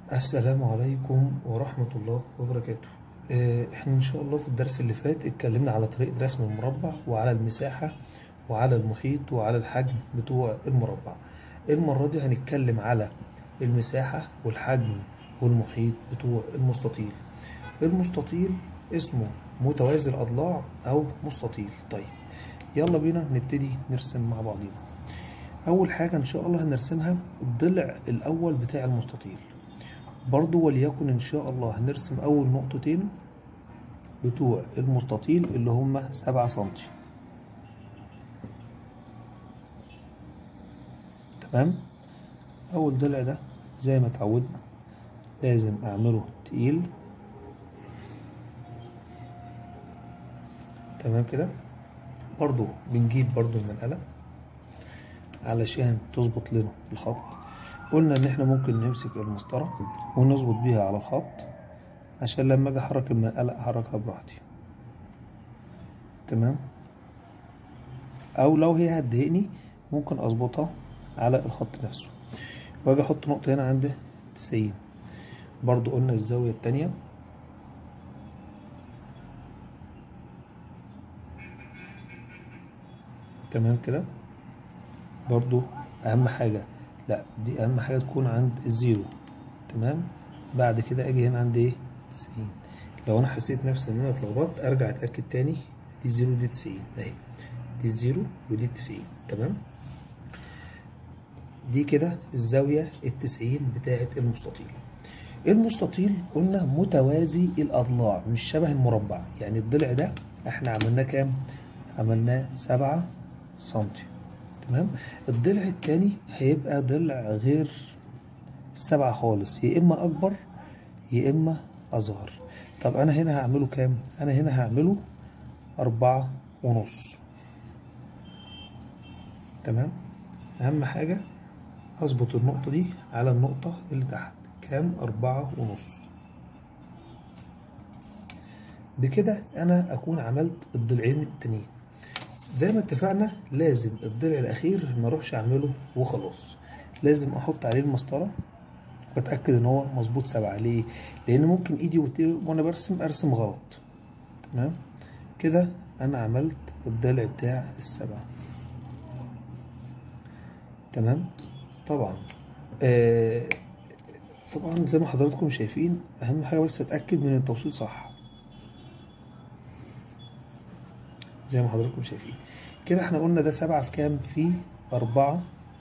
السلام عليكم ورحمة الله وبركاته آه، احنا ان شاء الله في الدرس اللي فات اتكلمنا على طريقة رسم المربع وعلى المساحة وعلى المحيط وعلى الحجم بتوع المربع المرة دي هنتكلم على المساحة والحجم والمحيط بتوع المستطيل المستطيل اسمه متوازي الأضلاع أو مستطيل طيب يلا بينا نبتدي نرسم مع بعضينا أول حاجة إن شاء الله هنرسمها الضلع الأول بتاع المستطيل برضو وليكن إن شاء الله هنرسم أول نقطتين بتوع المستطيل اللي هما سبعة سنتي تمام أول ضلع ده زي ما اتعودنا لازم أعمله تقيل تمام كده برضو بنجيب برضو المنقلة علشان تظبط لنا الخط قلنا ان احنا ممكن نمسك المسطرة ونظبط بيها على الخط عشان لما اجي احرك المنقلة احركها براحتي تمام او لو هي هتضايقني ممكن اظبطها على الخط نفسه واجي احط نقطة هنا عند تسعين برضو قلنا الزاوية التانية تمام كده برضو اهم حاجة لا دي اهم حاجة تكون عند الزيرو تمام بعد كده اجي هنا عند ايه تسعين لو انا حسيت نفسي ان انا اتلخبطت ارجع اتأكد تاني دي الزيرو دي تسعين اهي دي الزيرو ودي التسعين تمام دي كده الزاوية التسعين بتاعة المستطيل المستطيل قلنا متوازي الأضلاع مش شبه المربع يعني الضلع ده احنا عملناه كام؟ عملناه سبعة سنتي تمام الضلع التاني هيبقى ضلع غير السبعة خالص يا إما أكبر يا إما أصغر طب أنا هنا هعمله كام؟ أنا هنا هعمله أربعة ونص تمام أهم حاجة أظبط النقطة دي على النقطة اللي تحت كام أربعة ونص بكده أنا أكون عملت الضلعين التانيين زي ما اتفقنا لازم الضلع الأخير ما اروحش أعمله وخلاص لازم أحط عليه المسطرة وأتأكد إن هو مظبوط سبعة ليه؟ لأن ممكن إيدي وأنا برسم أرسم غلط تمام كده أنا عملت الضلع بتاع السبعة تمام طبعا آه طبعا زي ما حضراتكم شايفين اهم حاجه بس اتاكد من التوصيل صح زي ما حضراتكم شايفين كده احنا قلنا ده سبعة في كام في أربعة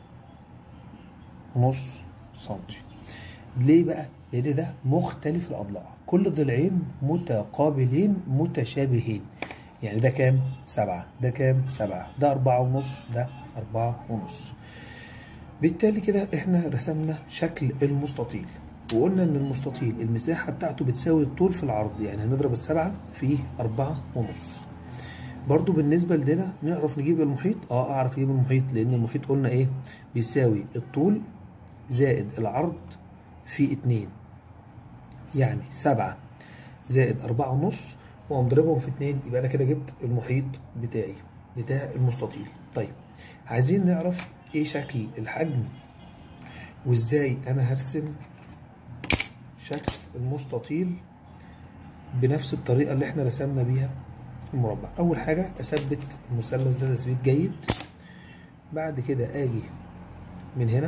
ونص سنتي ليه بقى لان ده مختلف الاضلاع كل ضلعين متقابلين متشابهين يعني ده كام سبعة ده كام سبعة ده أربعة ونص ده أربعة ونص بالتالي كده احنا رسمنا شكل المستطيل وقلنا ان المستطيل المساحة بتاعته بتساوي الطول في العرض يعني هنضرب السبعة في أربعة ونص برضو بالنسبة لدينا نعرف نجيب المحيط اه اعرف اجيب المحيط لان المحيط قلنا ايه بيساوي الطول زائد العرض في اتنين يعني سبعة زائد أربعة ونص وأضربهم في اتنين يبقى أنا كده جبت المحيط بتاعي بتاع المستطيل طيب عايزين نعرف ايه شكل الحجم وازاي انا هرسم شكل المستطيل بنفس الطريقة اللي احنا رسمنا بيها المربع اول حاجة اثبت المثلث ده تثبيت جيد بعد كده اجي من هنا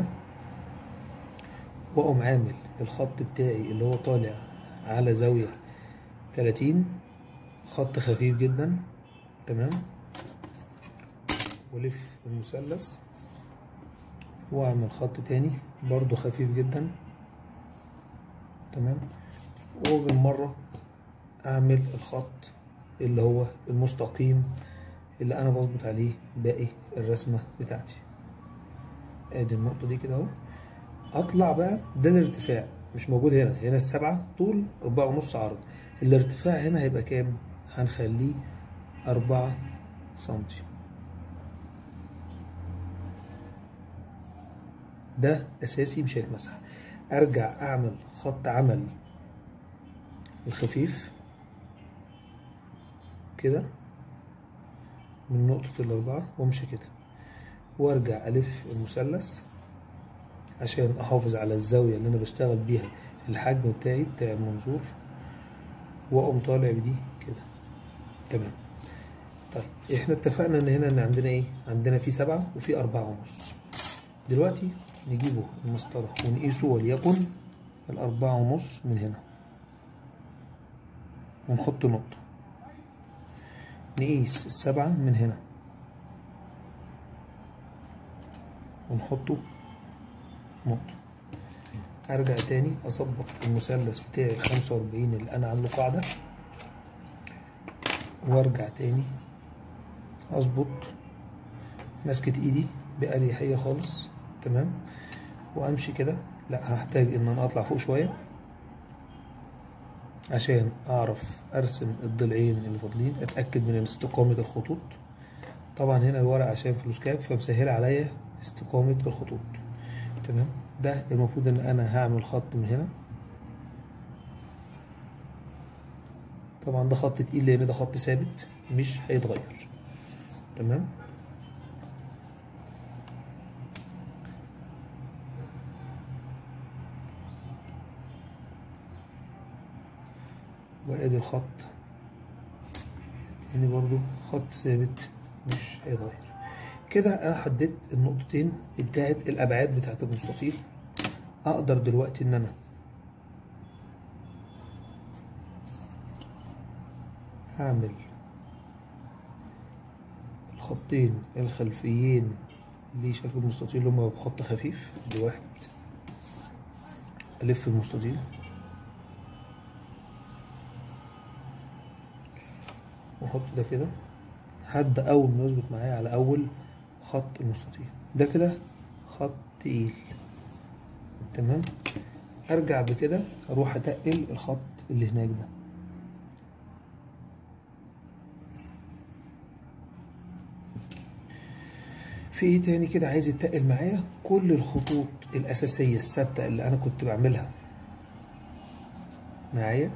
واقوم عامل الخط بتاعي اللي هو طالع على زاوية 30 خط خفيف جدا تمام ولف المثلث واعمل خط تاني برضو خفيف جدا تمام وبالمرة اعمل الخط اللي هو المستقيم اللي انا بظبط عليه باقي الرسمة بتاعتي ادي النقطة دي كده اهو اطلع بقى ده الارتفاع مش موجود هنا هنا السبعة طول اربعة ونص عرض الارتفاع هنا هيبقى كام هنخليه اربعة سنتي ده اساسي مش هيتمسح ارجع اعمل خط عمل الخفيف كده من نقطة الأربعة وامشي كده وارجع ألف المثلث عشان احافظ على الزاوية اللي انا بشتغل بيها الحجم بتاعي بتاع المنظور واقوم طالع بدي كده تمام طيب احنا اتفقنا ان هنا ان عندنا ايه عندنا في سبعة وفي اربعة ونص دلوقتي نجيبه المسطرة ونقيسه وليكن الأربعة ونص من هنا ونحط نقطة نقيس السبعة من هنا ونحطه نقطة أرجع تاني أظبط المثلث بتاعي الخمسة وأربعين اللي أنا عامله قاعدة وأرجع تاني أظبط ماسكة إيدي بأريحية خالص تمام وأمشي كده لا هحتاج إن أنا أطلع فوق شوية عشان أعرف أرسم الضلعين اللي فاضلين أتأكد من استقامة الخطوط طبعا هنا الورق عشان فلوس كاب فمسهل عليا استقامة الخطوط تمام ده المفروض ان انا هعمل خط من هنا طبعا ده خط تقيل لان ده خط ثابت مش هيتغير تمام وادي الخط تاني برضو خط ثابت مش هيتغير كده انا حددت النقطتين بتاعت الابعاد بتاعت المستطيل اقدر دلوقتي ان انا هعمل الخطين الخلفيين لشكل المستطيل اللي هما بخط خفيف دي واحد الف المستطيل واحط ده كده حد اول ما يظبط معايا على اول خط المستطيل ده كده خط تقيل تمام ارجع بكده اروح اتقل الخط اللي هناك ده في ايه تاني كده عايز يتقل معايا كل الخطوط الاساسيه الثابته اللي انا كنت بعملها معايا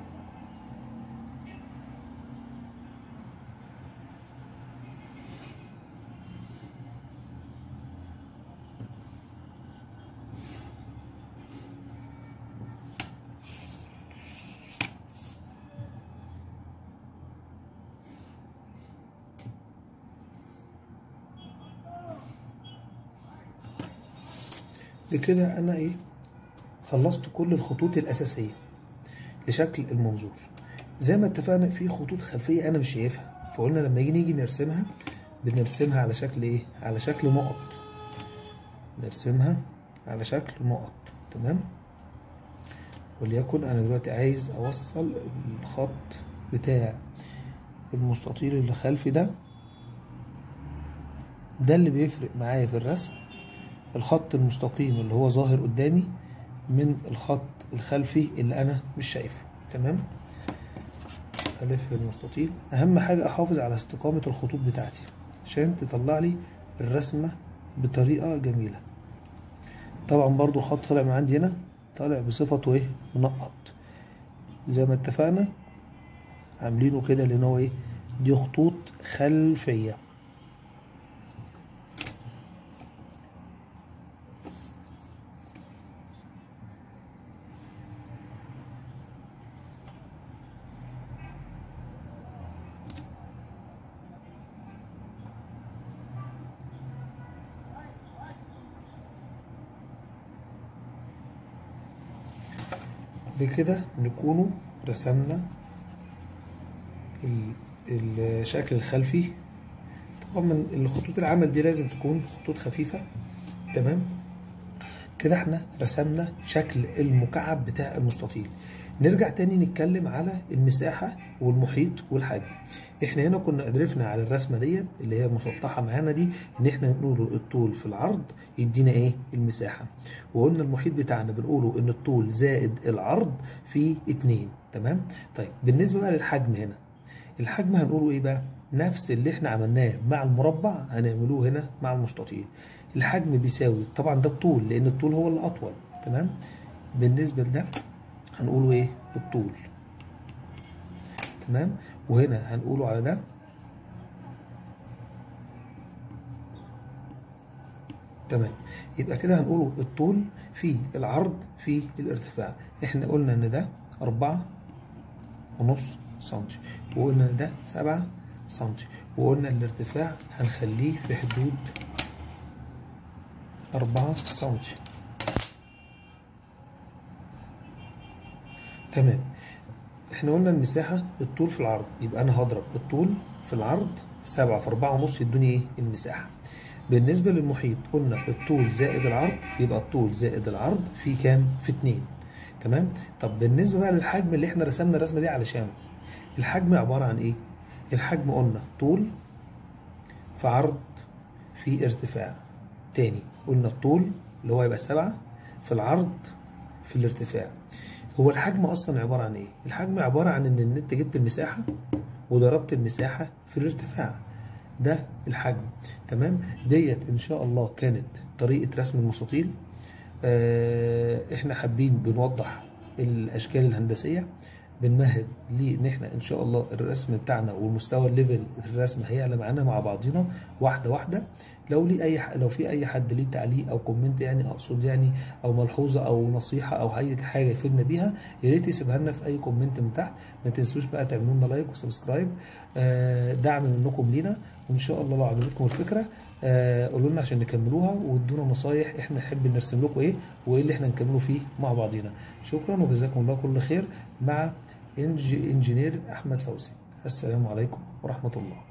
بكده انا ايه خلصت كل الخطوط الاساسيه لشكل المنظور زي ما اتفقنا في خطوط خلفيه انا مش شايفها فقلنا لما يجي نيجي نرسمها بنرسمها على شكل ايه على شكل نقط نرسمها على شكل نقط تمام وليكن انا دلوقتي عايز اوصل الخط بتاع المستطيل اللي خلفي ده ده اللي بيفرق معايا في الرسم الخط المستقيم اللي هو ظاهر قدامي من الخط الخلفي اللي انا مش شايفه تمام الف المستطيل اهم حاجه احافظ على استقامه الخطوط بتاعتي عشان تطلع لي الرسمه بطريقه جميله طبعا برضو خط طالع من عندي هنا طالع بصفته ايه منقط زي ما اتفقنا عاملينه كده لان هو ايه دي خطوط خلفيه بكده نكونوا رسمنا الشكل الخلفي طبعا من الخطوط العمل دي لازم تكون خطوط خفيفة تمام كده احنا رسمنا شكل المكعب بتاع المستطيل نرجع تاني نتكلم على المساحة والمحيط والحجم احنا هنا كنا عرفنا على الرسمة ديت اللي هي مسطحة معانا دي ان احنا نقوله الطول في العرض يدينا ايه المساحة وقلنا المحيط بتاعنا بنقوله ان الطول زائد العرض في اتنين تمام طيب بالنسبة بقى للحجم هنا الحجم هنقوله ايه بقى نفس اللي احنا عملناه مع المربع هنعملوه هنا مع المستطيل الحجم بيساوي طبعا ده الطول لان الطول هو الاطول تمام بالنسبة لده هنقوله ايه الطول تمام وهنا هنقوله على ده تمام يبقى كده هنقوله الطول في العرض في الارتفاع احنا قلنا ان ده أربعة ونص سنتي وقلنا ان ده سبعة سنتي وقلنا الارتفاع هنخليه في حدود أربعة سنتي تمام احنا قلنا المساحة الطول في العرض يبقى أنا هضرب الطول في العرض سبعة في أربعة ونص يدوني إيه المساحة بالنسبة للمحيط قلنا الطول زائد العرض يبقى الطول زائد العرض في كام؟ في اتنين تمام؟ طب بالنسبة بقى للحجم اللي احنا رسمنا الرسمة دي علشانه الحجم عبارة عن إيه؟ الحجم قلنا طول في عرض في ارتفاع تاني قلنا الطول اللي هو يبقى سبعة في العرض في الارتفاع هو الحجم اصلا عباره عن ايه الحجم عباره عن ان انت جبت المساحه وضربت المساحه في الارتفاع ده الحجم تمام ديت ان شاء الله كانت طريقه رسم المستطيل آه احنا حابين بنوضح الاشكال الهندسيه بنمهد ليه ان احنا ان شاء الله الرسم بتاعنا والمستوى الليفل في الرسم هيعلى معانا مع بعضينا واحده واحده لو لي اي ح... لو في اي حد ليه تعليق او كومنت يعني اقصد يعني او ملحوظه او نصيحه او اي حاجه يفيدنا بيها يا ريت يسيبها لنا في اي كومنت من تحت ما تنسوش بقى تعملوا لنا لايك وسبسكرايب آه دعم منكم لينا وان شاء الله لو عجبتكم الفكره آه قولوا لنا عشان نكملوها وادونا نصايح احنا نحب نرسم لكم ايه وايه اللي احنا نكمله فيه مع بعضينا شكرا وجزاكم الله كل خير مع انجينير احمد فوزي السلام عليكم ورحمه الله